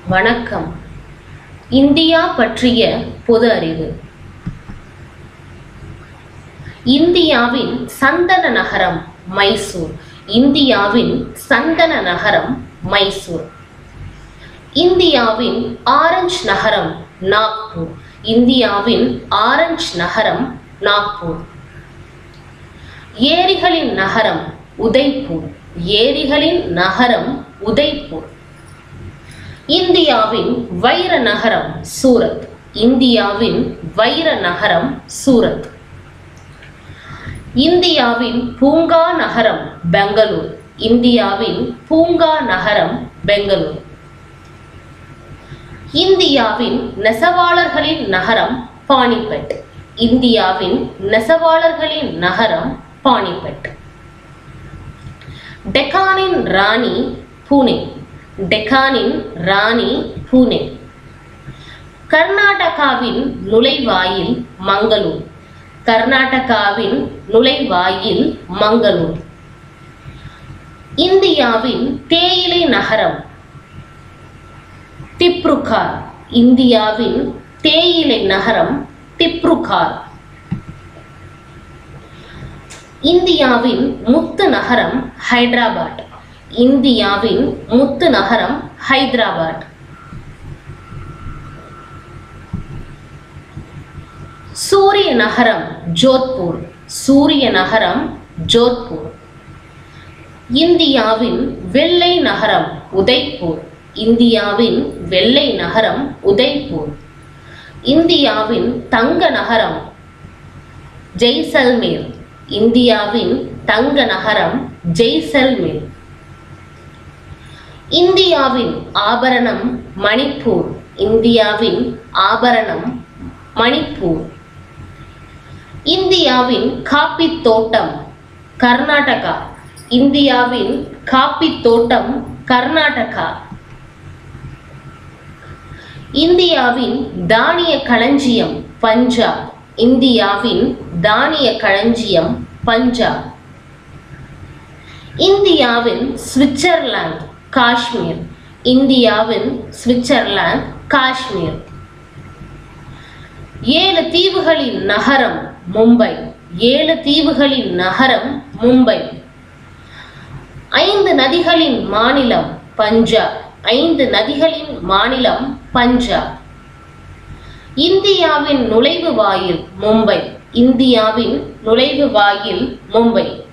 வணக்கம் இந்தியா பற்றிய பொது அறிவு இந்தியாவின் சந்தன நகரம் மைசூர் இந்தியாவின் சந்தன நகரம் மைசூர் இந்தியாவின் ஆரஞ்சு நகரம் நாக்பூர் இந்தியாவின் ஆரஞ்சு நகரம் நாக்பூர் ஏரிகளின் நகரம் உதய்பூர் ஏரிகளின் நகரம் உதய்பூர் இந்தியாவின் வைர நகரம் சூரத் இந்தியாவின் வைர நகரம் சூரத் இந்தியாவின் பூங்கா நகரம் பெங்களூர் இந்தியாவின் பூங்கா நகரம் பெங்களூர் இந்தியாவின் நெசவாளர்களின் நகரம் பானிபட் இந்தியாவின் நெசவாளர்களின் நகரம் பானிபட் டெக்கானின் ராணி பூனே டெக்கானின் ராணி பூனே கர்நாடகாவின் நுழைவாயில் மங்களூர் கர்நாடகாவின் நுழைவாயில் மங்களூர் இந்தியாவின் தேயிலை நகரம் திப்ருகார் இந்தியாவின் தேயிலை நகரம் திப்ருகார் இந்தியாவின் முத்து நகரம் ஹைதராபாத் இந்தியாவின் முத்து நகரம் ஹைதராபாத் சூரிய நகரம் ஜோத்பூர் சூரிய நகரம் ஜோத்பூர் இந்தியாவின் வெள்ளை நகரம் உதய்பூர் இந்தியாவின் வெள்ளை நகரம் உதய்பூர் இந்தியாவின் தங்க நகரம் ஜெய்சல்மேர் இந்தியாவின் தங்க நகரம் ஜெய்சல்மேர் இந்தியாவின் ஆபரணம் மணிப்பூர் இந்தியாவின் ஆபரணம் மணிப்பூர் இந்தியாவின் காப்பி தோட்டம் கர்நாடகா இந்தியாவின் காப்பி தோட்டம் கர்நாடகா இந்தியாவின் தானிய களஞ்சியம் பஞ்சாப் இந்தியாவின் தானிய களஞ்சியம் பஞ்சாப் இந்தியாவின் சுவிட்சர்லாந்து காஷ்மீர் இந்தியாவின் சுவிட்சர்லாந்து காஷ்மீர் ஏழு தீவுகளின் நகரம் மும்பை ஏழு தீவுகளின் நகரம் மும்பை ஐந்து நதிகளின் மாநிலம் பஞ்சாப் ஐந்து நதிகளின் மாநிலம் பஞ்சாப் இந்தியாவின் நுழைவு வாயில் மும்பை இந்தியாவின் நுழைவு வாயில் மும்பை